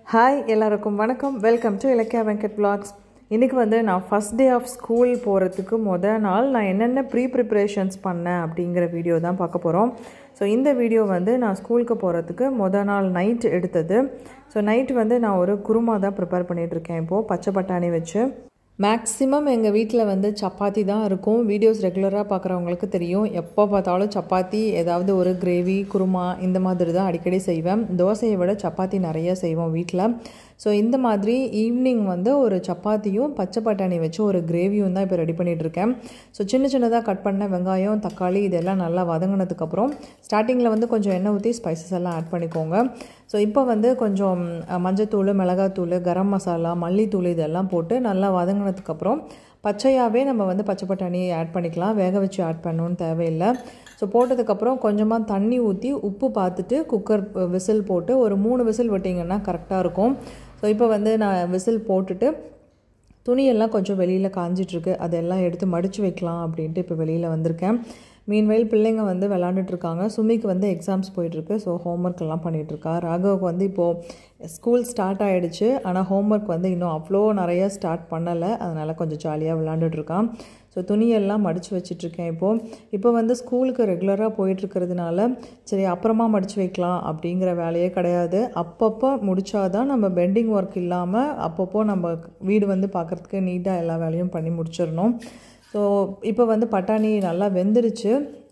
hi எல்லாருக்கும் வணக்கம் welcome to Ilakkiya Venkat vlogs இன்றைக்கி வந்து நான் ஃபஸ்ட் டே ஆஃப் ஸ்கூல் போகிறதுக்கு முத நாள் நான் என்னென்ன ப்ரீ ப்ரிப்ரேஷன்ஸ் பண்ணேன் அப்படிங்கிற வீடியோ தான் பார்க்க போகிறோம் ஸோ இந்த வீடியோ வந்து நான் ஸ்கூலுக்கு போகிறதுக்கு முத நாள் நைட் எடுத்தது ஸோ நைட் வந்து நான் ஒரு குருமா தான் ப்ரிப்பேர் பண்ணிகிட்ருக்கேன் இப்போது பச்சை பட்டாணி வச்சு மேக்ஸிமம் எங்கள் வீட்டில் வந்து சப்பாத்தி தான் இருக்கும் வீடியோஸ் ரெகுலராக பார்க்குறவங்களுக்கு தெரியும் எப்போ பார்த்தாலும் சப்பாத்தி ஏதாவது ஒரு கிரேவி குருமா இந்த மாதிரி தான் அடிக்கடி செய்வேன் தோசையை விட சப்பாத்தி நிறைய செய்வோம் வீட்டில் ஸோ இந்த மாதிரி ஈவினிங் வந்து ஒரு சப்பாத்தியும் பச்சை பட்டாணி வச்சு ஒரு கிரேவியும் தான் இப்போ ரெடி பண்ணிகிட்ருக்கேன் ஸோ சின்ன சின்னதாக கட் பண்ண வெங்காயம் தக்காளி இதெல்லாம் நல்லா வதங்கினதுக்கப்புறம் ஸ்டார்டிங்கில் வந்து கொஞ்சம் எண்ணெய் ஊற்றி ஸ்பைசஸ் எல்லாம் ஆட் பண்ணிக்கோங்க ஸோ இப்போ வந்து கொஞ்சம் அஹ், மஞ்சத்தூள் மிளகாத்தூள் கரம் மசாலா மல்லித்தூள் இதெல்லாம் போட்டு நல்லா வதங்கினதுக்கப்புறம் பச்சையாகவே நம்ம வந்து பச்சை பட்டாணி ஆட் பண்ணிக்கலாம் வேக வச்சு ஆட் பண்ணணும்னு தேவையில்லை ஸோ போட்டதுக்கப்புறம் கொஞ்சமாக தண்ணி ஊற்றி உப்பு பார்த்துட்டு குக்கர் விசில் போட்டு ஒரு மூணு விசில் விட்டிங்கன்னா கரெக்டாக இருக்கும் ஸோ இப்போ வந்து நான் விசில் போட்டுட்டு துணியெல்லாம் கொஞ்சம் வெளியில் காஞ்சிட்ருக்கு அதெல்லாம் எடுத்து மடித்து வைக்கலாம் அப்படின்ட்டு இப்போ வெளியில் வந்திருக்கேன் மீன்வெயில் பிள்ளைங்க வந்து விளாண்டுட்டு இருக்காங்க சுமிக்கு வந்து எக்ஸாம்ஸ் போயிட்டுருக்கு ஸோ ஹோம்ஒர்க் எல்லாம் பண்ணிகிட்ருக்கா ராகவுக்கு வந்து இப்போது ஸ்கூல் ஸ்டார்ட் ஆகிடுச்சு ஆனால் ஹோம்ஒர்க் வந்து இன்னும் அவ்வளோ நிறைய ஸ்டார்ட் பண்ணலை அதனால் கொஞ்சம் ஜாலியாக விளாண்டுட்டு இருக்கான் ஸோ துணியெல்லாம் மடித்து வச்சிட்ருக்கேன் இப்போது இப்போ வந்து ஸ்கூலுக்கு ரெகுலராக போயிட்டுருக்கிறதுனால சரி அப்புறமா மடித்து வைக்கலாம் அப்படிங்கிற வேலையே கிடையாது அப்பப்போ முடிச்சாதான் நம்ம பெண்டிங் ஒர்க் இல்லாமல் அப்பப்போ நம்ம வீடு வந்து பார்க்குறதுக்கு நீட்டாக எல்லா வேலையும் பண்ணி முடிச்சிடணும் ஸோ இப்போ வந்து பட்டாணி நல்லா வெந்துருச்சு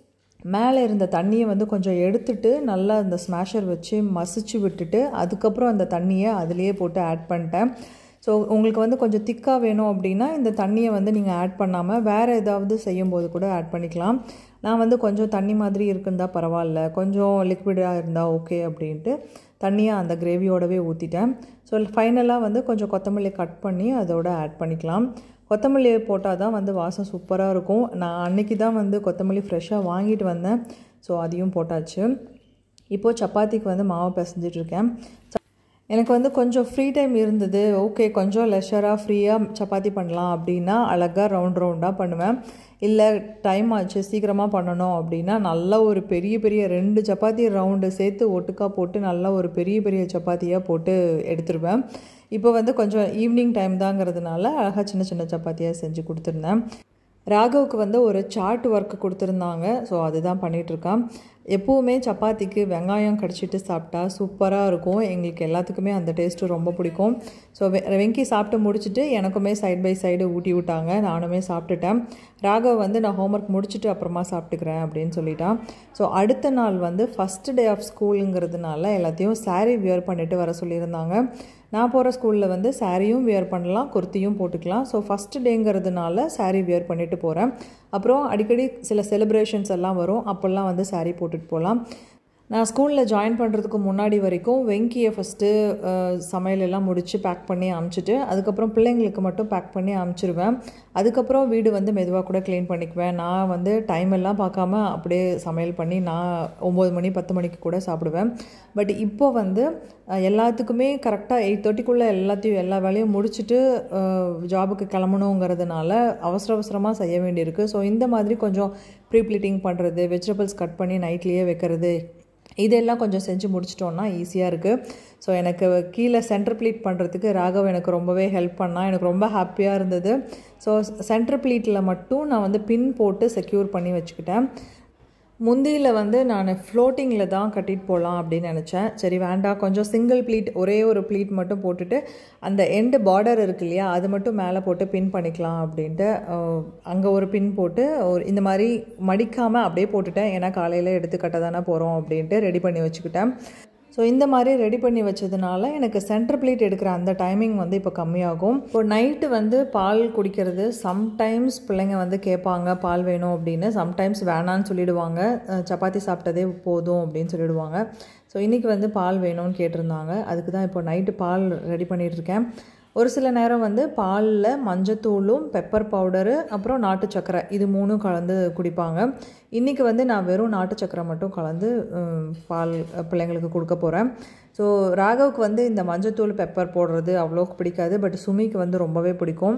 மேலே இருந்த தண்ணியை வந்து கொஞ்சம் எடுத்துட்டு நல்லா அந்த ஸ்மாஷர் வச்சு மசிச்சு விட்டுட்டு அதுக்கப்புறம் அந்த தண்ணியை அதிலேயே போட்டு ஆட் பண்ணிட்டேன் ஸோ உங்களுக்கு வந்து கொஞ்சம் திக்காக வேணும் அப்படின்னா இந்த தண்ணியை வந்து நீங்கள் ஆட் பண்ணாமல் வேறு ஏதாவது செய்யும்போது கூட ஆட் பண்ணிக்கலாம் நான் வந்து கொஞ்சம் தண்ணி மாதிரி இருக்குந்தா பரவாயில்ல கொஞ்சம் லிக்விடாக இருந்தால் ஓகே அப்படின்ட்டு தண்ணியை அந்த கிரேவியோடவே ஊற்றிட்டேன் ஸோ ஃபைனலாக வந்து கொஞ்சம் கொத்தமல்லி கட் பண்ணி அதோட ஆட் பண்ணிக்கலாம் கொத்தமல்லியை போட்டால் தான் வந்து வாசம் சூப்பராக இருக்கும் நான் அன்னைக்கு தான் வந்து கொத்தமல்லி ஃப்ரெஷ்ஷாக வாங்கிட்டு வந்தேன் ஸோ அதையும் போட்டாச்சு இப்போது சப்பாத்திக்கு வந்து மாவு பிசைஞ்சிட்டு இருக்கேன் எனக்கு வந்து கொஞ்சம் ஃப்ரீ டைம் இருந்தது ஓகே கொஞ்சம் லெஷராக ஃப்ரீயாக சப்பாத்தி பண்ணலாம் அப்படின்னா அழகாக ரவுண்ட் ரவுண்டாக பண்ணுவேன் இல்லை டைம் ஆச்சு சீக்கிரமாக பண்ணணும் அப்படின்னா நல்லா ஒரு பெரிய பெரிய ரெண்டு சப்பாத்தி ரவுண்டு சேர்த்து ஒட்டுக்கா போட்டு நல்லா ஒரு பெரிய பெரிய சப்பாத்தியாக போட்டு எடுத்துருவேன் இப்போ வந்து கொஞ்சம் ஈவினிங் டைம் தாங்கிறதுனால அழகாக சின்ன சின்ன சப்பாத்தியாக செஞ்சு கொடுத்துருந்தேன் ராகவுக்கு வந்து ஒரு சார்ட் ஒர்க் கொடுத்துருந்தாங்க ஸோ அதுதான் பண்ணிகிட்ருக்கான் எப்போவுமே சப்பாத்திக்கு வெங்காயம் கடிச்சிட்டு சாப்பிட்டா சூப்பராக இருக்கும் எங்களுக்கு எல்லாத்துக்குமே அந்த டேஸ்ட்டு ரொம்ப பிடிக்கும் ஸோ வெ வெங்கி சாப்பிட்டு முடிச்சுட்டு எனக்குமே சைட் பை சைடு ஊட்டி விட்டாங்க நானுமே சாப்பிட்டுட்டேன் ராகவ் வந்து நான் ஹோம்ஒர்க் முடிச்சுட்டு அப்புறமா சாப்பிட்டுக்கிறேன் அப்படின்னு சொல்லிட்டான் ஸோ அடுத்த நாள் வந்து ஃபஸ்ட் டே ஆஃப் ஸ்கூலுங்கிறதுனால எல்லாத்தையும் saree வியர் பண்ணிட்டு வர சொல்லியிருந்தாங்க நான் போகிற ஸ்கூலில் வந்து சாரியும் வியர் பண்ணலாம் குர்த்தியும் போட்டுக்கலாம் ஸோ ஃபஸ்ட்டு டேங்கிறதுனால saree வியர் பண்ணிட்டு போகிறேன் அப்புறம் அடிக்கடி சில செலிப்ரேஷன்ஸ் எல்லாம் வரும் அப்போல்லாம் வந்து saree போட்டுட்டு போகலாம் நான் ஸ்கூலில் ஜாயின் பண்ணுறதுக்கு முன்னாடி வரைக்கும் வெங்கியை ஃபஸ்ட்டு சமையல் எல்லாம் முடித்து பேக் பண்ணி அமுச்சிட்டு அதுக்கப்புறம் பிள்ளைங்களுக்கு மட்டும் பேக் பண்ணி அமுச்சிருவேன் அதுக்கப்புறம் வீடு வந்து மெதுவாக கூட க்ளீன் பண்ணிக்குவேன் நான் வந்து டைம் எல்லாம் பார்க்காம அப்படியே சமையல் பண்ணி நான் ஒம்பது மணி பத்து மணிக்கு கூட சாப்பிடுவேன் பட் இப்போ வந்து அஹ், எல்லாத்துக்குமே கரெக்டாக எயிட் தேர்ட்டிக்குள்ளே எல்லாத்தையும் எல்லா வேலையும் முடிச்சுட்டு ஜாபுக்கு கிளம்பணுங்கிறதுனால அவசர அவசரமாக செய்ய வேண்டியிருக்கு ஸோ இந்த மாதிரி கொஞ்சம் ப்ரீ ப்ளீட்டிங் பண்ணுறது வெஜிடபிள்ஸ் கட் பண்ணி நைட்லேயே வைக்கிறது இதெல்லாம் கொஞ்சம் செஞ்சு முடிச்சிட்டோன்னா ஈஸியாக இருக்குது ஸோ எனக்கு கீழே சென்டர் ப்ளீட் பண்ணுறதுக்கு ராகவ் எனக்கு ரொம்பவே ஹெல்ப் பண்ணால் எனக்கு ரொம்ப ஹாப்பியாக இருந்தது ஸோ சென்டர் ப்ளீட்டில் மட்டும் நான் வந்து பின் போட்டு செக்யூர் பண்ணி வச்சுக்கிட்டேன் முந்தியில் வந்து நான் ஃப்ளோட்டிங்கில் தான் கட்டிட்டு போகலாம் அப்படின்னு நினச்சேன் சரி வேண்டாம் கொஞ்சம் சிங்கிள் ப்ளீட் ஒரே ஒரு ப்ளீட் மட்டும் போட்டுட்டு அந்த எண்டு பார்டர் இருக்கு இல்லையா அது மட்டும் மேலே போட்டு பின் பண்ணிக்கலாம் அப்படின்ட்டு அங்கே ஒரு பின் போட்டு ஒரு இந்த மாதிரி மடிக்காமல் அப்படியே போட்டுட்டேன் ஏன்னா காலையில் எடுத்து கட்ட தானே போகிறோம் அப்படின்ட்டு ரெடி பண்ணி வச்சுக்கிட்டேன் ஸோ இந்த மாதிரி ரெடி பண்ணி வச்சதுனால எனக்கு சென்டர் பிளேட் எடுக்கிற அந்த டைமிங் வந்து இப்போ கம்மியாகும் இப்போ நைட்டு வந்து பால் குடிக்கிறது சம்டைம்ஸ் பிள்ளைங்க வந்து கேட்பாங்க பால் வேணும் அப்படின்னு சம்டைம்ஸ் வேணான்னு சொல்லிடுவாங்க அஹ் சப்பாத்தி சாப்பிட்டதே போதும் அப்படின்னு சொல்லிடுவாங்க ஸோ இன்றைக்கி வந்து பால் வேணும்னு கேட்டிருந்தாங்க அதுக்கு தான் இப்போ நைட்டு பால் ரெடி பண்ணிட்டு இருக்கேன் ஒரு சில நேரம் வந்து பாலில் மஞ்சத்தூளும் பெப்பர் பவுடரு அப்புறம் நாட்டு சக்கரை இது மூணும் கலந்து குடிப்பாங்க இன்றைக்கி வந்து நான் வெறும் நாட்டு சக்கரை மட்டும் கலந்து ம், பால் பிள்ளைங்களுக்கு கொடுக்க போகிறேன் ஸோ ராகவுக்கு வந்து இந்த மஞ்சத்தூள் பெப்பர் போடுறது அவ்வளோக்கு பிடிக்காது பட் சுமிக்கு வந்து ரொம்பவே பிடிக்கும்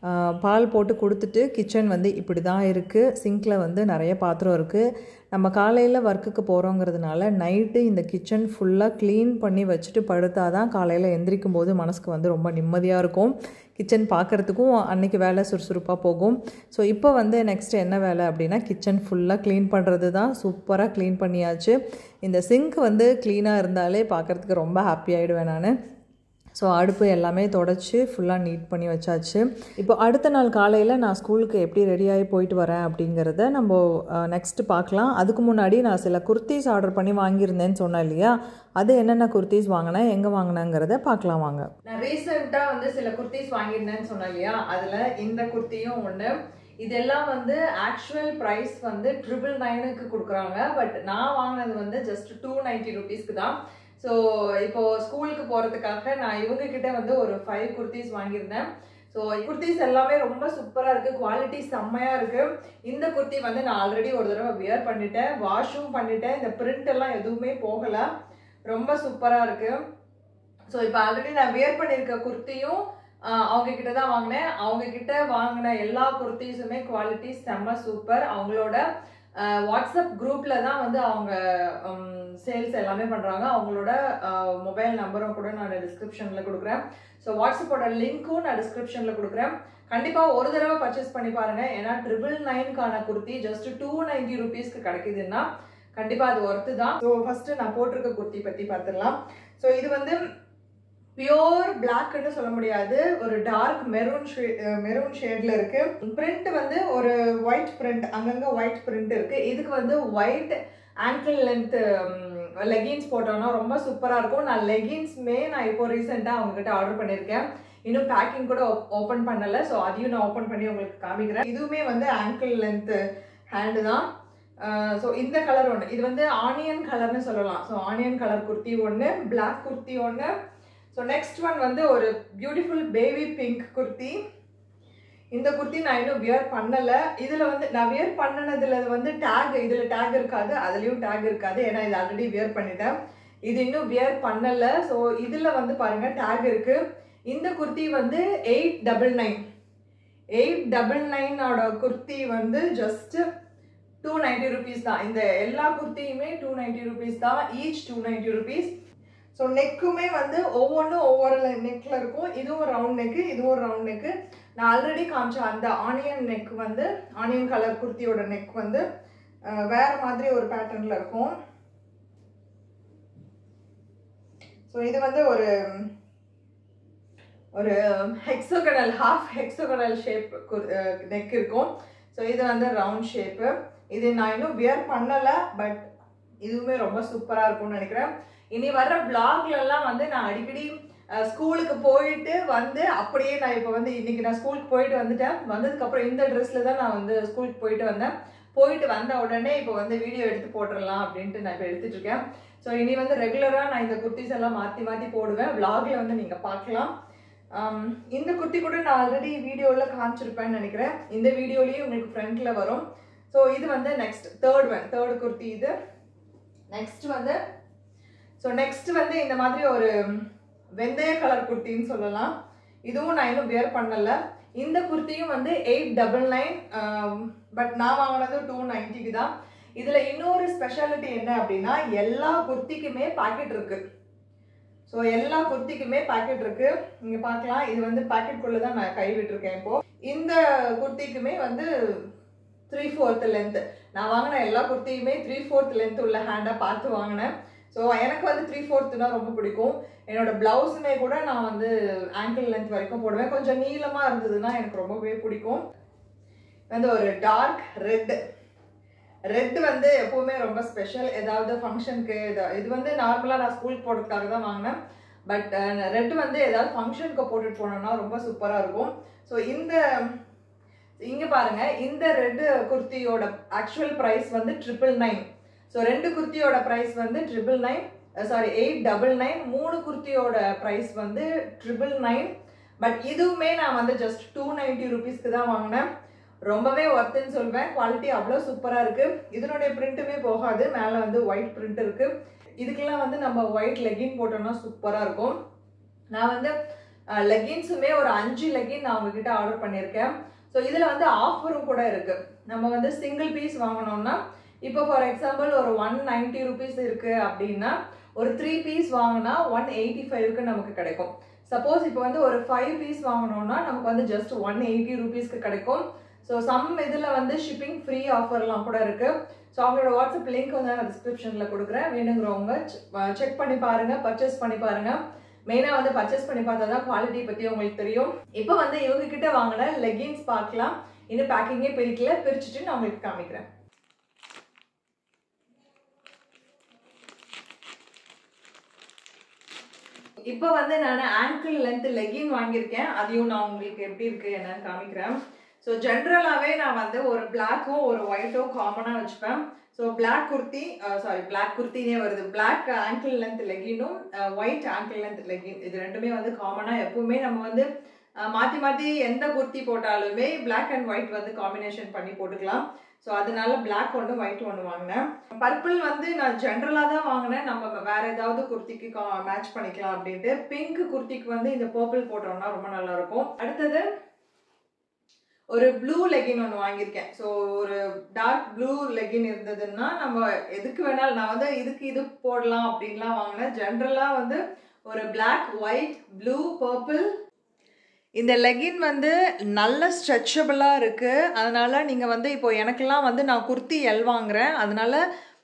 ஆஹ், பால் போட்டு கொடுத்துட்டு கிச்சன் வந்து இப்படி தான் இருக்குது சிங்கில் வந்து நிறைய பாத்திரம் இருக்குது நம்ம காலையில் ஒர்க்குக்கு போகிறோங்கிறதுனால நைட்டு இந்த கிச்சன் ஃபுல்லாக க்ளீன் பண்ணி வச்சுட்டு படுத்தா தான் காலையில் எந்திரிக்கும் போது மனசுக்கு வந்து ரொம்ப நிம்மதியாக இருக்கும் கிச்சன் பார்க்குறதுக்கும் அன்னைக்கு வேலை சுறுசுறுப்பாக போகும் ஸோ இப்போ வந்து நெக்ஸ்ட் என்ன வேலை அப்படின்னா கிச்சன் ஃபுல்லாக க்ளீன் பண்ணுறது தான் சூப்பராக க்ளீன் பண்ணியாச்சு இந்த சிங்க் வந்து க்ளீனாக இருந்தாலே பார்க்குறதுக்கு ரொம்ப ஹாப்பி ஆகிடுவேன் நான் ஸோ அடுப்பு எல்லாமே தொடச்சி ஃபுல்லாக நீட் பண்ணி வச்சாச்சு இப்போ அடுத்த நாள் காலையில் நான் ஸ்கூலுக்கு எப்படி ரெடியாகி போயிட்டு வரேன் அப்படிங்கிறத நம்ம நெக்ஸ்ட்டு பார்க்கலாம் அதுக்கு முன்னாடி நான் சில குர்த்திஸ் ஆர்டர் பண்ணி வாங்கியிருந்தேன்னு சொன்னேன் இல்லையா அது என்னென்ன குர்த்திஸ் வாங்கினேன் எங்கே வாங்கினேங்கிறத பார்க்கலாம் வாங்க நான் ரீசெண்டாக வந்து சில குர்த்திஸ் வாங்கியிருந்தேன்னு சொன்னேன் இல்லையா அதில் இந்த குர்த்தியும் ஒன்று இதெல்லாம் வந்து ஆக்சுவல் ப்ரைஸ் வந்து ட்ரிபிள் நைனுக்கு கொடுக்குறாங்க பட் நான் வாங்கினது வந்து ஜஸ்ட் டூ நைன்ட்டி ருபீஸ்க்கு தான் ஸோ இப்போ ஸ்கூலுக்கு போகிறதுக்காக நான் இவங்க கிட்ட வந்து ஒரு ஃபைவ் குர்த்திஸ் வாங்கியிருந்தேன் ஸோ குர்த்திஸ் எல்லாமே ரொம்ப சூப்பராக இருக்குது குவாலிட்டி செம்மையாக இருக்குது இந்த குர்த்தி வந்து நான் ஆல்ரெடி ஒரு தடவை வியர் பண்ணிட்டேன் வாஷும் பண்ணிட்டேன் இந்த பிரிண்ட் எல்லாம் எதுவுமே போகலை ரொம்ப சூப்பராக இருக்குது ஸோ இப்போ ஆல்ரெடி நான் வியர் பண்ணியிருக்க குர்த்தியும் ஆஹ், அவங்க கிட்ட தான் வாங்கினேன் அவங்க கிட்ட வாங்கின எல்லா குர்த்திஸுமே குவாலிட்டி செம்ம சூப்பர் அவங்களோட ஆஹ், வாட்ஸ்அப் குரூப்ல தான் வந்து அவங்க சேல்ஸ் எல்லாமே பண்றாங்க அவங்களோட மொபைல் நம்பரும் கூட நான் டிஸ்கிரிப்ஷன்ல கொடுக்குறேன் ஸோ வாட்ஸ்அப்போட லிங்க்கும் நான் டிஸ்கிரிப்ஷன்ல கொடுக்குறேன் கண்டிப்பா ஒரு தடவை பர்ச்சேஸ் பண்ணி பாருங்க ஏன்னா ட்ரிபிள் நைன்கான குர்த்தி ஜஸ்ட் டூ நைன்டி ருபீஸ்க்கு கிடைக்குதுன்னா கண்டிப்பா அது ஒர்த்து தான் ஸோ ஃபர்ஸ்ட் நான் போட்டிருக்க குர்த்தி பத்தி பார்த்துடலாம் ஸோ இது வந்து பியோர் பிளாக்னு சொல்ல முடியாது ஒரு டார்க் மெரூன் மெரூன் ஷேட்ல இருக்கு பிரிண்ட் வந்து ஒரு ஒயிட் பிரிண்ட் அங்கங்க ஒயிட் பிரிண்ட் இருக்கு இதுக்கு வந்து ஒயிட் ஆங்கிள் லென்த் லெகின்ஸ் போட்டோம்னா ரொம்ப சூப்பரா இருக்கும் நான் லெகின்ஸ்மே நான் இப்போ ரீசெண்டாக அவங்க கிட்ட ஆர்டர் பண்ணியிருக்கேன் இன்னும் பேக்கிங் கூட ஓப்பன் பண்ணல ஸோ அதையும் நான் ஓப்பன் பண்ணி உங்களுக்கு காமிக்கிறேன் இதுவுமே வந்து ஆங்கிள் லென்த் ஹேண்டு தான் ஸோ இந்த கலர் ஒன்று இது வந்து ஆனியன் கலர்னு சொல்லலாம் ஸோ ஆனியன் கலர் குர்த்தி ஒன்று Black குர்த்தி ஒன்று ஸோ நெக்ஸ்ட் ஒன் வந்து ஒரு பியூட்டிஃபுல் பேபி பிங்க் குர்த்தி இந்த குர்த்தி நான் இன்னும் வியர் பண்ணல இதுல வந்து நான் வியர் பண்ணினதுல வந்து டேக் இதுல டேக் இருக்காது அதுலயும் டேக் இருக்காது ஏன்னா இது ஆல்ரெடி வியர் பண்ணிட்டேன் இது இன்னும் வியர் பண்ணல ஸோ இதுல வந்து பாருங்க டேக் இருக்கு இந்த குர்த்தி வந்து eight double nine eight double நைனோட குர்த்தி வந்து ஜஸ்ட் டூ நைன்டி ருபீஸ் தான் இந்த எல்லா குர்த்தியுமே டூ நைன்டி ருபீஸ் தான் each two ninety rupees so நெக்குமே வந்து ஒவ்வொன்றும் ஒவ்வொரு நெக்கில் இருக்கும் இதுவும் ரவுண்ட் நெக்கு இதுவும் ரவுண்ட் நெக்கு நான் ஆல்ரெடி காமிச்ச அந்த ஆனியன் நெக் வந்து ஆனியன் கலர் குர்த்தியோட நெக் வந்து அஹ், வேற மாதிரி ஒரு பேட்டர்னில் இருக்கும் ஸோ இது வந்து ஒரு ஒரு hexagonal half hexagonal shape neck இருக்கும் ஸோ இது வந்து ரவுண்ட் ஷேப்பு இது நான் இன்னும் வியர் பண்ணலை பட் இதுவுமே ரொம்ப சூப்பராக இருக்கும்னு நினைக்கிறேன் இனி வர்ற vlogலலாம் வந்து நான் அடிக்கடி ஸ்கூலுக்கு போயிட்டு வந்து அப்படியே நான் இப்போ வந்து இன்னைக்கு நான் ஸ்கூலுக்கு போயிட்டு வந்துட்டேன் வந்ததுக்கப்புறம் இந்த ட்ரெஸ்ல தான் நான் வந்து ஸ்கூலுக்கு போயிட்டு வந்தேன் போயிட்டு வந்த உடனே இப்போ வந்து வீடியோ எடுத்து போட்டுடலாம் அப்படின்ட்டு நான் இப்போ எடுத்துட்டு இருக்கேன் ஸோ இனி வந்து ரெகுலராக நான் இந்த குர்த்திஸ் எல்லாம் மாற்றி மாற்றி போடுவேன் vlogல வந்து நீங்கள் பார்க்கலாம் ஆம், இந்த குர்த்தி கூட நான் ஆல்ரெடி வீடியோவில் காமிச்சிருப்பேன்னு நினைக்கிறேன் இந்த வீடியோலேயும் உங்களுக்கு ஃப்ரண்ட்ல வரும் ஸோ இது வந்து next third one third kurti இது நெக்ஸ்ட் வந்து ஸோ நெக்ஸ்ட் வந்து இந்த மாதிரி ஒரு வெந்தய கலர் குர்த்தின்னு சொல்லலாம் இதுவும் நான் இன்னும் வியர் பண்ணல இந்த குர்த்தியும் வந்து எயிட் டபுள் நைன் பட் நான் வாங்கினது டூ நைன்ட்டிக்கு தான் இதில் இன்னொரு ஸ்பெஷாலிட்டி என்ன அப்படின்னா எல்லா குர்த்திக்குமே பாக்கெட் இருக்கு ஸோ எல்லா குர்த்திக்குமே பாக்கெட் இருக்கு நீங்க பார்க்கலாம் இது வந்து பாக்கெட்குள்ள தான் நான் கை விட்டுருக்கேன் இப்போ இந்த குர்த்திக்குமே வந்து த்ரீ ஃபோர்த் லென்த் நான் வாங்கின எல்லா குர்த்தியுமே த்ரீ ஃபோர்த் லென்த் உள்ள ஹேண்டாக பார்த்து வாங்கினேன் ஸோ எனக்கு வந்து த்ரீ ஃபோர்த்துனா ரொம்ப பிடிக்கும் என்னோட பிளவுஸுமே கூட நான் வந்து ஆங்கிள் லென்த் வரைக்கும் போடுவேன் கொஞ்சம் நீளமாக இருந்ததுன்னா எனக்கு ரொம்பவே பிடிக்கும் வந்து ஒரு டார்க் ரெட் ரெட் வந்து எப்பவுமே ரொம்ப ஸ்பெஷல் ஏதாவது ஃபங்க்ஷனுக்கு இது வந்து நார்மலாக நான் ஸ்கூலுக்கு போடுறதுக்காக தான் வாங்கினேன் பட் ரெட் வந்து ஏதாவது ஃபங்க்ஷனுக்கு போட்டுட்டு போனோம்னா ரொம்ப சூப்பராக இருக்கும் ஸோ இந்த இங்க பாருங்க இந்த ரெட் குர்த்தியோட ஆக்சுவல் பிரைஸ் வந்து ட்ரிபிள் நைன் ஸோ ரெண்டு குர்த்தியோட பிரைஸ் வந்து triple nine sorry eight double nine மூணு குர்த்தியோட பிரைஸ் வந்து ட்ரிபிள் நைன் பட் இதுவுமே நான் வந்து ஜஸ்ட் டூ நைன்டி ருபீஸ்க்கு தான் வாங்கினேன் ரொம்பவே ஒர்த்துன்னு சொல்வேன் குவாலிட்டி அவ்வளோ சூப்பராக இருக்கு இதனுடைய பிரிண்ட்டுமே போகாது மேலே வந்து ஒயிட் பிரிண்ட் இருக்கு இதுக்கெல்லாம் வந்து நம்ம ஒயிட் லெகின் போட்டோம்னா சூப்பராக இருக்கும் நான் வந்து லெகின்ஸுமே ஒரு அஞ்சு லெகின் நான் உங்ககிட்ட ஆர்டர் பண்ணியிருக்கேன் ஸோ இதில் வந்து ஆஃபரும் கூட இருக்கு நம்ம வந்து சிங்கிள் பீஸ் வாங்கினோம்னா இப்போ ஃபார் எக்ஸாம்பிள் ஒரு ஒன் நைன்டி ருபீஸ் இருக்கு அப்படின்னா ஒரு த்ரீ பீஸ் வாங்கினா ஒன் எயிட்டி ஃபைவ்க்கு நமக்கு கிடைக்கும் சப்போஸ் இப்போ வந்து ஒரு ஃபைவ் பீஸ் வாங்கினோம்னா நமக்கு வந்து ஜஸ்ட் ஒன் எயிட்டி ருபீஸ்க்கு கிடைக்கும் ஸோ சம் இதில் வந்து ஷிப்பிங் ஃப்ரீ ஆஃபர்லாம் கூட இருக்கு ஸோ அவங்களோட வாட்ஸ்அப் லிங்க் வந்து நான் டிஸ்கிரிப்ஷனில் கொடுக்குறேன் வேணுங்கிறவங்க செக் பண்ணி பாருங்க பர்ச்சேஸ் பண்ணி பாருங்க மெயினாக வந்து பர்ச்சேஸ் பண்ணி பார்த்தா தான் குவாலிட்டி பற்றி உங்களுக்கு தெரியும் இப்போ வந்து இவங்க கிட்ட வாங்கின லெகின்ஸ் பார்க்கலாம் இன்னும் பேக்கிங்கே பிரிக்கல பிரிச்சுட்டு நான் உங்களுக்கு காமிக்கிறேன் இப்போ வந்து நான் ஆங்கிள் லென்த் லெகின் வாங்கியிருக்கேன் அதையும் நான் உங்களுக்கு எப்படி இருக்கு என்னன்னு காமிக்கிறேன் ஸோ ஜென்ரலாகவே நான் வந்து ஒரு பிளாக்கும் ஒரு ஒயிட்டும் காமனாக வச்சுப்பேன் so black kurti sorry black குர்த்தினே வருது பிளாக் ஆங்கிள் லென்த் லெகினும் ஒயிட் ஆங்கிள் லென்த் லெகின் இது ரெண்டுமே வந்து காமனாக எப்பவுமே நம்ம வந்து மாற்றி மாற்றி எந்த குர்த்தி போட்டாலுமே பிளாக் அண்ட் ஒயிட் வந்து காம்பினேஷன் பண்ணி போட்டுக்கலாம் ஸோ அதனால பிளாக் ஒன்று ஒயிட் ஒன்று வாங்கினேன் பர்பிள் வந்து நான் ஜென்ரலாக தான் வாங்கினேன் நம்ம வேற ஏதாவது குர்த்திக்கு மேட்ச் பண்ணிக்கலாம் அப்படின்ட்டு பிங்க் குர்த்திக்கு வந்து இந்த பர்பிள் போட்டோம்னா ரொம்ப நல்லா இருக்கும் அடுத்தது ஒரு ப்ளூ லெகின் ஒன்று வாங்கியிருக்கேன் ஸோ ஒரு டார்க் ப்ளூ லெகின் இருந்ததுன்னா நம்ம எதுக்கு வேணாலும் நான் வந்து இதுக்கு இது போடலாம் அப்படின்லாம் வாங்கினேன் ஜென்ரலாக வந்து ஒரு பிளாக் ஒயிட் ப்ளூ பர்பிள் இந்த லெகின் வந்து நல்ல ஸ்ட்ரெச்சபிளாக இருக்குது அதனால் நீங்கள் வந்து இப்போ எனக்கெல்லாம் வந்து நான் குர்த்தி எல் வாங்குகிறேன் அதனால்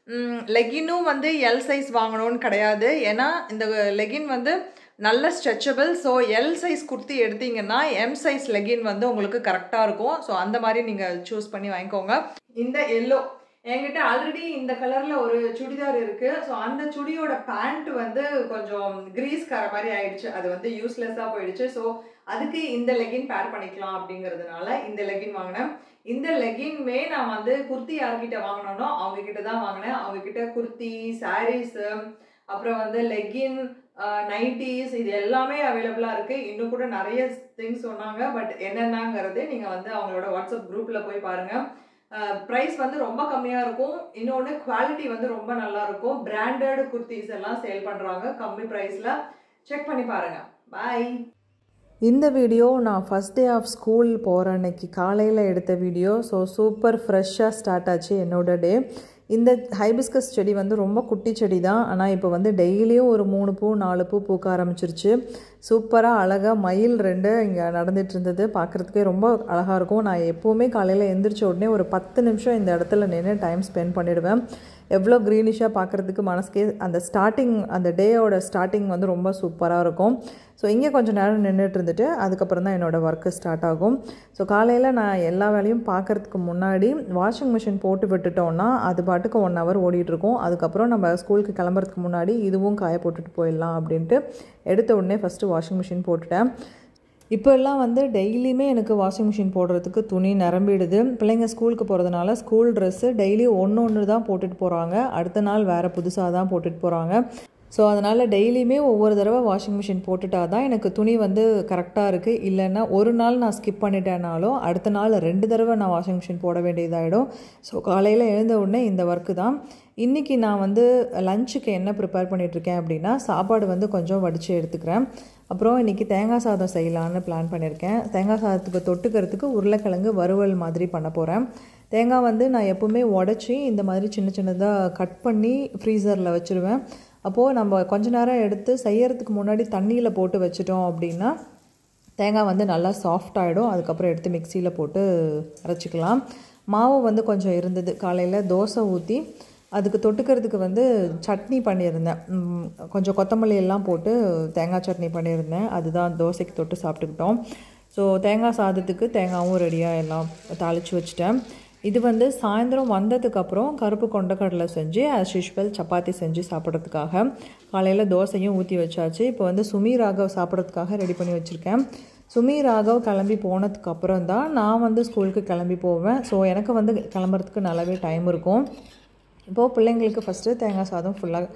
லெகினும் வந்து எல் சைஸ் வாங்கணும்னு கிடையாது ஏன்னா இந்த லெகின் வந்து நல்ல stretchable so L size kurti எடுத்தீங்கன்னா எம் சைஸ் லெகின் வந்து உங்களுக்கு கரெக்டாக இருக்கும் ஸோ அந்த மாதிரி நீங்கள் சூஸ் பண்ணி வாங்கிக்கோங்க இந்த எல்லோ என்கிட்ட ஆல்ரெடி இந்த கலர்ல ஒரு சுடிதார் இருக்கு ஸோ அந்த சுடியோட பேண்ட் வந்து கொஞ்சம் கிரீஸ் கர மாதிரி ஆயிடுச்சு அது வந்து யூஸ்லெஸ்ஸா போயிடுச்சு ஸோ அதுக்கு இந்த லெகின் பேர் பண்ணிக்கலாம் அப்படிங்கிறதுனால இந்த லெகின் வாங்கினேன் இந்த லெகின்மே நான் வந்து குர்த்தி யார்கிட்ட வாங்கினோனோ அவங்க கிட்ட தான் வாங்கினேன் அவங்க கிட்ட குர்த்தி சாரீஸ் அப்புறம் வந்து லெகின் நைட்டிஸ் இது எல்லாமே அவைலபிளாக இருக்குது இன்னும் கூட நிறைய திங்ஸ் சொன்னாங்க பட் என்னென்னங்கிறது நீங்கள் வந்து அவங்களோட வாட்ஸ்அப் குரூப்பில் போய் பாருங்கள் ப்ரைஸ் வந்து ரொம்ப கம்மியாக இருக்கும் இன்னொன்று குவாலிட்டி வந்து ரொம்ப நல்லா இருக்கும் பிராண்டட் குர்த்திஸ் எல்லாம் சேல் பண்ணுறாங்க கம்மி ப்ரைஸில் செக் பண்ணி பாருங்கள் பாய் இந்த வீடியோ நான் ஃபஸ்ட் டே ஆஃப் ஸ்கூல் போகிற அன்னைக்கு காலையில் எடுத்த வீடியோ ஸோ சூப்பர் ஃப்ரெஷ்ஷாக ஸ்டார்ட் ஆச்சு என்னோட டே இந்த ஹைபிஸ்கஸ் செடி வந்து ரொம்ப குட்டி செடி தான் ஆனால் இப்போ வந்து டெய்லியும் ஒரு மூணு பூ நாலு பூ பூக்க ஆரம்பிச்சிருச்சு சூப்பராக அழகாக மயில் ரெண்டு இங்கே நடந்துட்டு இருந்தது பார்க்குறதுக்கே ரொம்ப அழகாக இருக்கும் நான் எப்போவுமே காலையில் எந்திரிச்ச உடனே ஒரு பத்து நிமிஷம் இந்த இடத்துல நின்று டைம் ஸ்பெண்ட் பண்ணிடுவேன் எவ்வளோ க்ரீனிஷாக பார்க்குறதுக்கு மனசுக்கே அந்த ஸ்டார்டிங் அந்த டேயோட ஸ்டார்டிங் வந்து ரொம்ப சூப்பராக இருக்கும் ஸோ இங்கே கொஞ்சம் நேரம் நின்றுட்டு இருந்துட்டு அதுக்கப்புறம் தான் என்னோடய ஒர்க்கு ஸ்டார்ட் ஆகும் ஸோ காலையில் நான் எல்லா வேலையும் பார்க்குறதுக்கு முன்னாடி வாஷிங் மிஷின் போட்டு விட்டுட்டோம்னா அது பாட்டுக்கு ஒன் ஹவர் ஓடிட்டுருக்கும் அதுக்கப்புறம் நம்ம ஸ்கூலுக்கு கிளம்புறதுக்கு முன்னாடி இதுவும் காய போட்டுட்டு போயிடலாம் அப்படின்ட்டு எடுத்த உடனே ஃபஸ்ட்டு வாஷிங் மிஷின் போட்டுட்டேன் இப்போ எல்லாம் வந்து டெய்லியுமே எனக்கு வாஷிங் மிஷின் போடுறதுக்கு துணி நிரம்பிடுது பிள்ளைங்க ஸ்கூலுக்கு போகிறதுனால ஸ்கூல் ட்ரெஸ்ஸு டெய்லி ஒன்று ஒன்று தான் போட்டுட்டு போகிறாங்க அடுத்த நாள் வேறு புதுசாக தான் போட்டுட்டு போகிறாங்க ஸோ அதனால் டெய்லியுமே ஒவ்வொரு தடவை வாஷிங் மிஷின் போட்டுட்டா தான் எனக்கு துணி வந்து கரெக்டாக இருக்குது இல்லைன்னா ஒரு நாள் நான் ஸ்கிப் பண்ணிட்டேனாலும் அடுத்த நாள் ரெண்டு தடவை நான் வாஷிங் மிஷின் போட வேண்டியதாகிடும் ஸோ காலையில் எழுந்த உடனே இந்த ஒர்க்கு தான் இன்றைக்கி நான் வந்து லஞ்சுக்கு என்ன ப்ரிப்பேர் பண்ணிகிட்ருக்கேன் அப்படின்னா சாப்பாடு வந்து கொஞ்சம் வடித்து எடுத்துக்கிறேன் அப்புறம் இன்றைக்கி தேங்காய் சாதம் செய்யலான்னு பிளான் பண்ணியிருக்கேன் தேங்காய் சாதத்துக்கு தொட்டுக்கிறதுக்கு உருளைக்கிழங்கு வறுவல் மாதிரி பண்ண போகிறேன் தேங்காய் வந்து நான் எப்போவுமே உடச்சி இந்த மாதிரி சின்ன சின்னதாக கட் பண்ணி ஃப்ரீசரில் வச்சுருவேன் அப்போது நம்ம கொஞ்ச நேரம் எடுத்து செய்யறதுக்கு முன்னாடி தண்ணியில் போட்டு வச்சிட்டோம் அப்படின்னா தேங்காய் வந்து நல்லா சாஃப்ட் ஆகிடும் அதுக்கப்புறம் எடுத்து மிக்சியில் போட்டு அரைச்சிக்கலாம் மாவு வந்து கொஞ்சம் இருந்தது காலையில் தோசை ஊற்றி அதுக்கு தொட்டுக்கிறதுக்கு வந்து சட்னி பண்ணியிருந்தேன் கொஞ்சம் கொத்தமல்லி எல்லாம் போட்டு தேங்காய் சட்னி பண்ணியிருந்தேன் அதுதான் தோசைக்கு தொட்டு சாப்பிட்டுக்கிட்டோம் ஸோ தேங்காய் சாதத்துக்கு தேங்காயும் ரெடியாக எல்லாம் தாளித்து வச்சுட்டேன் இது வந்து சாயந்தரம் வந்ததுக்கப்புறம் கருப்பு கொண்டக்கடலை செஞ்சு ஆஸ் யூஷுவல் சப்பாத்தி செஞ்சு சாப்பிட்றதுக்காக காலையில் தோசையும் ஊற்றி வச்சாச்சு இப்போ வந்து சுமி ராகவ் சாப்பிட்றதுக்காக ரெடி பண்ணி வச்சுருக்கேன் சுமி ராகவ் கிளம்பி போனதுக்கு அப்புறம் தான் நான் வந்து ஸ்கூலுக்கு கிளம்பி போவேன் ஸோ எனக்கு வந்து கிளம்புறதுக்கு நல்லாவே டைம் இருக்கும் இப்போது பிள்ளைங்களுக்கு ஃபஸ்ட்டு தேங்காய் சாதம் ஃபுல்லாக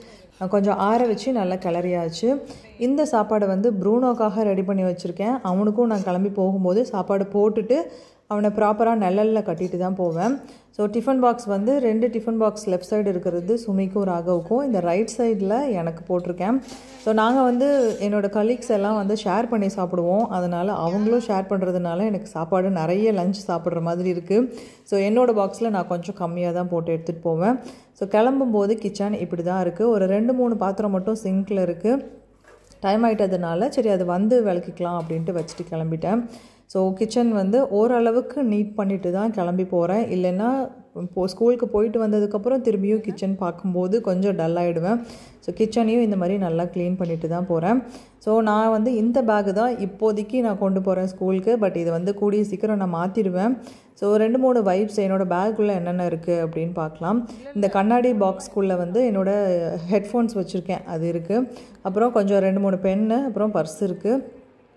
கொஞ்சம் ஆற வச்சு நல்லா கிளறியாச்சு இந்த சாப்பாடை வந்து ப்ரூனோக்காக ரெடி பண்ணி வச்சுருக்கேன் அவனுக்கும் நான் கிளம்பி போகும்போது சாப்பாடு போட்டுட்டு அவனை ப்ராப்பராக நிழலில் கட்டிட்டு தான் போவேன் ஸோ டிஃபன் பாக்ஸ் வந்து ரெண்டு டிஃபன் பாக்ஸ் லெஃப்ட் சைடு இருக்கிறது சுமிக்கும் ராகவுக்கும் இந்த ரைட் சைடில் எனக்கு போட்டிருக்கேன் ஸோ நாங்கள் வந்து என்னோடய கலீக்ஸ் எல்லாம் வந்து ஷேர் பண்ணி சாப்பிடுவோம் அதனால் அவங்களும் ஷேர் பண்ணுறதுனால எனக்கு சாப்பாடு நிறைய லஞ்ச் சாப்பிட்ற மாதிரி இருக்குது ஸோ என்னோடய பாக்ஸில் நான் கொஞ்சம் கம்மியாக தான் போட்டு எடுத்துகிட்டு போவேன் ஸோ கிளம்பும்போது கிச்சன் இப்படி தான் இருக்குது ஒரு ரெண்டு மூணு பாத்திரம் மட்டும் சிங்கில் இருக்குது டைம் ஆகிட்டதுனால சரி அது வந்து விளக்கிக்கலாம் அப்படின்ட்டு வச்சுட்டு கிளம்பிட்டேன் ஸோ கிச்சன் வந்து ஓரளவுக்கு நீட் பண்ணிட்டு தான் கிளம்பி போகிறேன் இல்லைன்னா இப்போ ஸ்கூலுக்கு போயிட்டு வந்ததுக்கப்புறம் திரும்பியும் கிச்சன் பார்க்கும்போது கொஞ்சம் டல் ஆகிடுவேன் ஸோ கிச்சனையும் இந்த மாதிரி நல்லா க்ளீன் பண்ணிட்டு தான் போகிறேன் ஸோ நான் வந்து இந்த பேக்கு தான் இப்போதைக்கு நான் கொண்டு போகிறேன் ஸ்கூலுக்கு பட் இதை வந்து கூடிய சீக்கிரம் நான் மாற்றிடுவேன் ஸோ ரெண்டு மூணு வைப்ஸ் என்னோடய பேக்குள்ளே என்னென்ன இருக்குது அப்படின்னு பார்க்கலாம் இந்த கண்ணாடி பாக்ஸ்குள்ளே வந்து என்னோடய ஹெட்ஃபோன்ஸ் வச்சுருக்கேன் அது இருக்குது அப்புறம் கொஞ்சம் ரெண்டு மூணு பென்னு அப்புறம் பர்ஸ் இருக்குது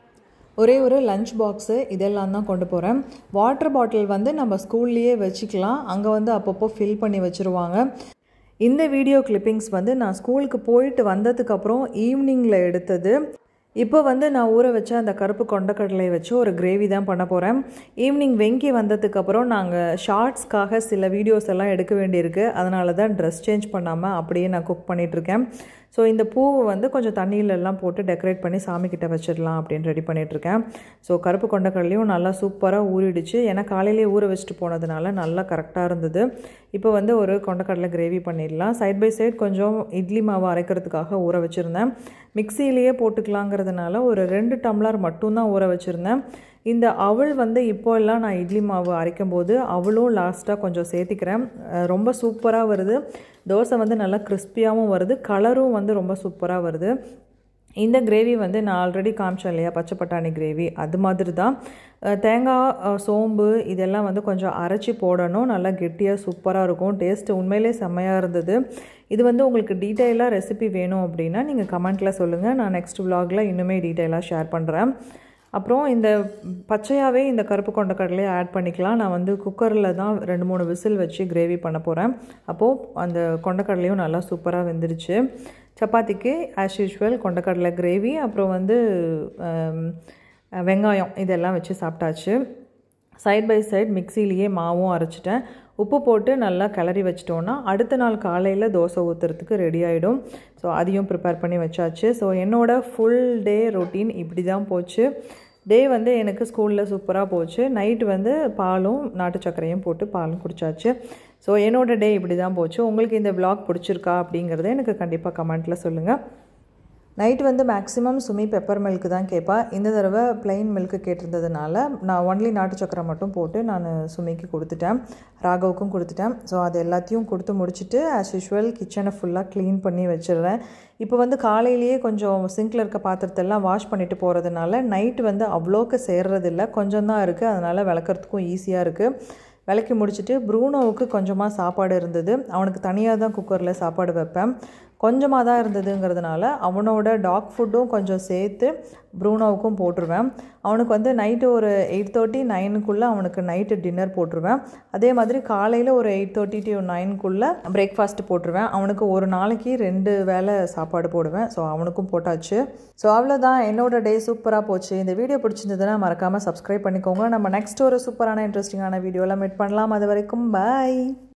ஒரே ஒரு லஞ்ச் பாக்ஸு இதெல்லாம் தான் கொண்டு போகிறேன் வாட்டர் பாட்டில் வந்து நம்ம ஸ்கூல்லையே வச்சுக்கலாம் அங்கே வந்து அப்பப்போ ஃபில் பண்ணி வச்சுருவாங்க இந்த வீடியோ கிளிப்பிங்ஸ் வந்து நான் ஸ்கூலுக்கு போயிட்டு வந்ததுக்கப்புறம் ஈவினிங்கில் எடுத்தது இப்போ வந்து நான் ஊற வச்ச அந்த கருப்பு கொண்டக்கடலை வச்சு ஒரு கிரேவி தான் பண்ண போகிறேன் ஈவினிங் வெங்கி வந்ததுக்கப்புறம் நாங்கள் ஷார்ட்ஸ்க்காக சில வீடியோஸ் எல்லாம் எடுக்க வேண்டியிருக்கு அதனால தான் ட்ரெஸ் சேஞ்ச் பண்ணாமல் அப்படியே நான் குக் பண்ணிகிட்ருக்கேன் ஸோ இந்த பூவை வந்து கொஞ்சம் தண்ணியிலெல்லாம் போட்டு டெக்கரேட் பண்ணி சாமிக்கிட்ட வச்சிடலாம் அப்படின்னு ரெடி பண்ணிகிட்ருக்கேன் ஸோ கருப்பு கொண்டக்கடலையும் நல்லா சூப்பராக ஊறிடுச்சு ஏன்னா காலையிலேயே ஊற வச்சுட்டு போனதுனால நல்லா கரெக்டாக இருந்தது இப்போ வந்து ஒரு கொண்டக்கடலை கிரேவி பண்ணிடலாம் சைட் பை சைட் கொஞ்சம் இட்லி மாவு அரைக்கிறதுக்காக ஊற வச்சுருந்தேன் மிக்சியிலேயே போட்டுக்கலாங்கிறதுனால ஒரு ரெண்டு டம்ளர் மட்டும்தான் ஊற வச்சுருந்தேன் இந்த அவள் வந்து இப்போ எல்லாம் நான் இட்லி மாவு அரைக்கும் போது அவளும் லாஸ்ட்டாக கொஞ்சம் சேர்த்திக்கிறேன் ரொம்ப சூப்பராக வருது தோசை வந்து நல்லா கிறிஸ்பியாகவும் வருது கலரும் வந்து ரொம்ப சூப்பராக வருது இந்த கிரேவி வந்து நான் ஆல்ரெடி காமிச்சேன் இல்லையா பச்சை பட்டாணி கிரேவி அது மாதிரி தான் தேங்காய் சோம்பு இதெல்லாம் வந்து கொஞ்சம் அரைச்சி போடணும் நல்லா கெட்டியாக சூப்பராக இருக்கும் டேஸ்ட்டு உண்மையிலே செம்மையாக இருந்தது இது வந்து உங்களுக்கு டீட்டெயிலாக ரெசிபி வேணும் அப்படின்னா நீங்கள் கமெண்ட்டில் சொல்லுங்கள் நான் நெக்ஸ்ட் விலாகில் இன்னுமே டீட்டெயிலாக ஷேர் பண்ணுறேன் அப்புறம் இந்த பச்சையாகவே இந்த கருப்பு கொண்ட கடலையை ஆட் பண்ணிக்கலாம் நான் வந்து குக்கரில் தான் ரெண்டு மூணு விசில் வச்சு கிரேவி பண்ண போகிறேன் அப்போது அந்த கொண்டக்கடலையும் நல்லா சூப்பராக வெந்துருச்சு சப்பாத்திக்கு ஆஸ் யூஷுவல் கொண்டக்கடலை கிரேவி அப்புறம் வந்து வெங்காயம் இதெல்லாம் வச்சு சாப்பிட்டாச்சு சைட் பை சைட் மிக்சிலேயே மாவும் அரைச்சிட்டேன் உப்பு போட்டு நல்லா கிளறி வச்சிட்டோன்னா அடுத்த நாள் காலையில் தோசை ஊற்றுறதுக்கு ரெடி ஆகிடும் ஸோ அதையும் ப்ரிப்பேர் பண்ணி வச்சாச்சு ஸோ என்னோடய ஃபுல் டே ரொட்டீன் இப்படி தான் போச்சு டே வந்து எனக்கு ஸ்கூலில் சூப்பராக போச்சு நைட்டு வந்து பாலும் நாட்டு சர்க்கரையும் போட்டு பாலும் குடித்தாச்சு ஸோ என்னோடய டே இப்படி தான் போச்சு உங்களுக்கு இந்த விளாக் பிடிச்சிருக்கா அப்படிங்கிறத எனக்கு கண்டிப்பாக கமெண்ட்டில் சொல்லுங்கள் நைட் வந்து மேக்ஸிமம் சுமி பெப்பர் மில்க்கு தான் கேட்பா இந்த தடவை பிளெயின் மில்க்கு கேட்டிருந்ததுனால நான் ஒன்லி நாட்டு சக்கரை மட்டும் போட்டு நான் சுமிக்கு கொடுத்துட்டேன் ராகவுக்கும் கொடுத்துட்டேன் ஸோ அது எல்லாத்தையும் கொடுத்து முடிச்சுட்டு ஆஸ் யூஷுவல் கிச்சனை ஃபுல்லாக க்ளீன் பண்ணி வச்சிடுறேன் இப்போ வந்து காலையிலேயே கொஞ்சம் சிங்கில் இருக்க பாத்திரத்தெல்லாம் வாஷ் பண்ணிட்டு போகிறதுனால நைட் வந்து அவ்வளோக்கு சேர்றதில்ல கொஞ்சம் தான் இருக்குது அதனால் விளக்குறதுக்கும் ஈஸியாக இருக்குது விளக்கி முடிச்சுட்டு ப்ரூனோவுக்கு கொஞ்சமாக சாப்பாடு இருந்தது அவனுக்கு தனியாக தான் குக்கரில் சாப்பாடு வைப்பேன் கொஞ்சமாக தான் இருந்ததுங்கிறதுனால அவனோட டாக் ஃபுட்டும் கொஞ்சம் சேர்த்து ப்ரூனோவுக்கும் போட்டுருவேன் அவனுக்கு வந்து நைட்டு ஒரு எயிட் தேர்ட்டி நைனுக்குள்ளே அவனுக்கு நைட்டு டின்னர் போட்டுருவேன் அதே மாதிரி காலையில் ஒரு எயிட் தேர்ட்டி டு நைனுக்குள்ளே பிரேக்ஃபாஸ்ட் போட்டுருவேன் அவனுக்கு ஒரு நாளைக்கு ரெண்டு வேளை சாப்பாடு போடுவேன் ஸோ அவனுக்கும் போட்டாச்சு ஸோ அவ்வளோதான் என்னோட டே சூப்பராக போச்சு இந்த வீடியோ பிடிச்சிருந்ததுன்னா மறக்காமல் சப்ஸ்கிரைப் பண்ணிக்கோங்க நம்ம நெக்ஸ்ட் ஒரு சூப்பரான இன்ட்ரெஸ்டிங்கான வீடியோவில் மீட் பண்ணலாம் அது வரைக்கும் பாய்